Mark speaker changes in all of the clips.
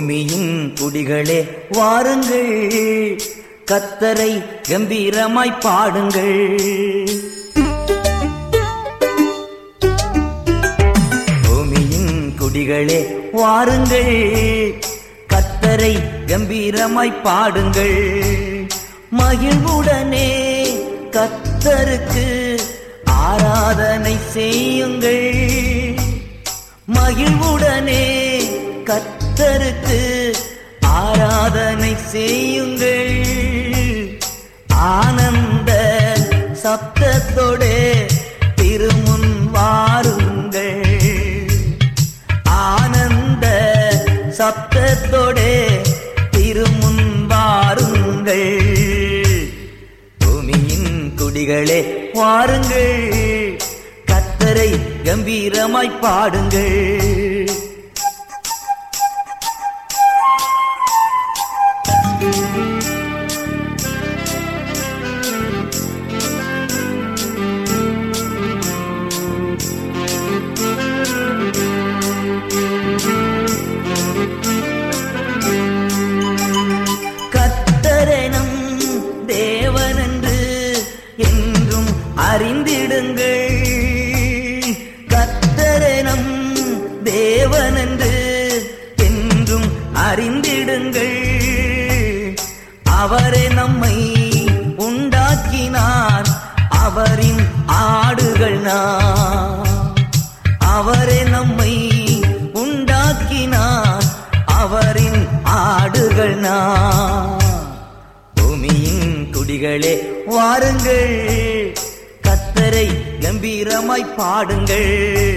Speaker 1: பூமியின் குடிகளே வாருங்கள் கத்தரை கம்பீரமாய் பாடுங்கள் பூமியின் குடிகளே வாருங்கள் கத்தரை கம்பீரமாய் பாடுங்கள் மகிழ்வுடனே கத்தருக்கு ஆராதனை செய்யுங்கள் மகிழ்வுடனே கத்தருக்கு ஆராதனை செய்யுங்கள் ஆனந்த சப்தத்தோடு திருமுன் வாருங்கள் ஆனந்த சப்தத்தோடு திருமுன் வாருங்கள் பூமியின் குடிகளே வாருங்கள் கத்தரை கம்பீரமாய் பாடுங்கள் கத்தரெனும் தேவனென்று என்றும் அறிந்திடுங்கள் கத்தரெனும் தேவனென்று என்றும் அறிந்திடுங்கள் அவரே நம்மை உண்டாக்கினார் அவரின் ஆடுகள் நாம் அவரே நம்மை உண்டாக்கினார் அவரின் ஆடுகள் நாம் பூமியின் குடிகளே வாருங்கள் கத்தரை கம்பீரமாய் பாடுங்கள்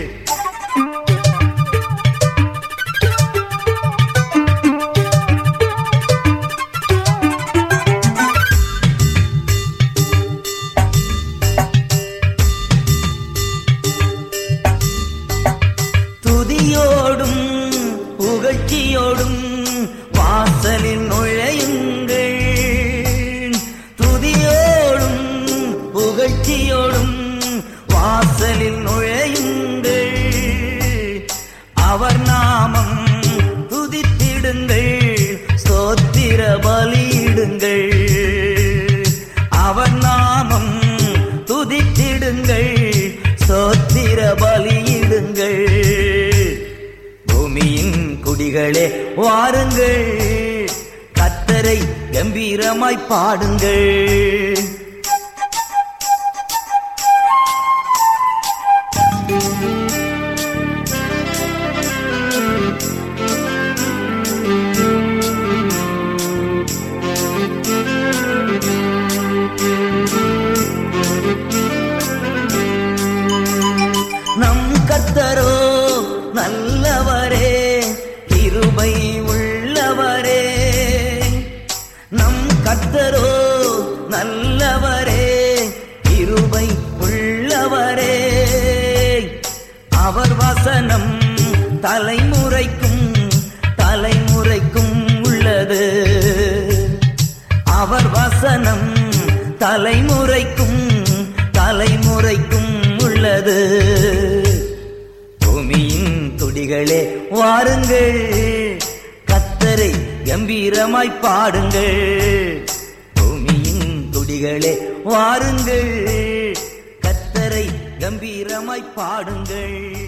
Speaker 1: துதியோடும் புகழ்ச்சியோடும் வாசலில் நுழையுங்கள் துதியோடும் புகழ்ச்சியோடும் வாசலில் நுழையுங்கள் அவர் நாமம் துதித்திடுங்கள் ஸ்தோத்திர பலியிடுங்கள் அவர் நாமம் துதித்திடுங்கள் ஸ்தோத்திர பலியிடுங்கள் பூமியின் குடிகளே வாருங்கள் கத்தரை கம்பீரமாய் பாடுங்கள் நம் கத்தரோ நல்லவரே கிருபை உள்ளவரே நம் கத்தரோ நல்லவரே கிருபை உள்ளவரே அவர் வசனம் தலைமுறைக்கும் தலைமுறைக்கும் உள்ளது அவர் வசனம் தலைமுறைக்கும் தலைமுறைக்கும் உள்ளது பூமியின் துடிகளே வாருங்கள் கத்தரை கம்பீரமாய் பாடுங்கள் பூமியின் துடிகளே வாருங்கள் கத்தரை கம்பீரமாய் பாடுங்கள்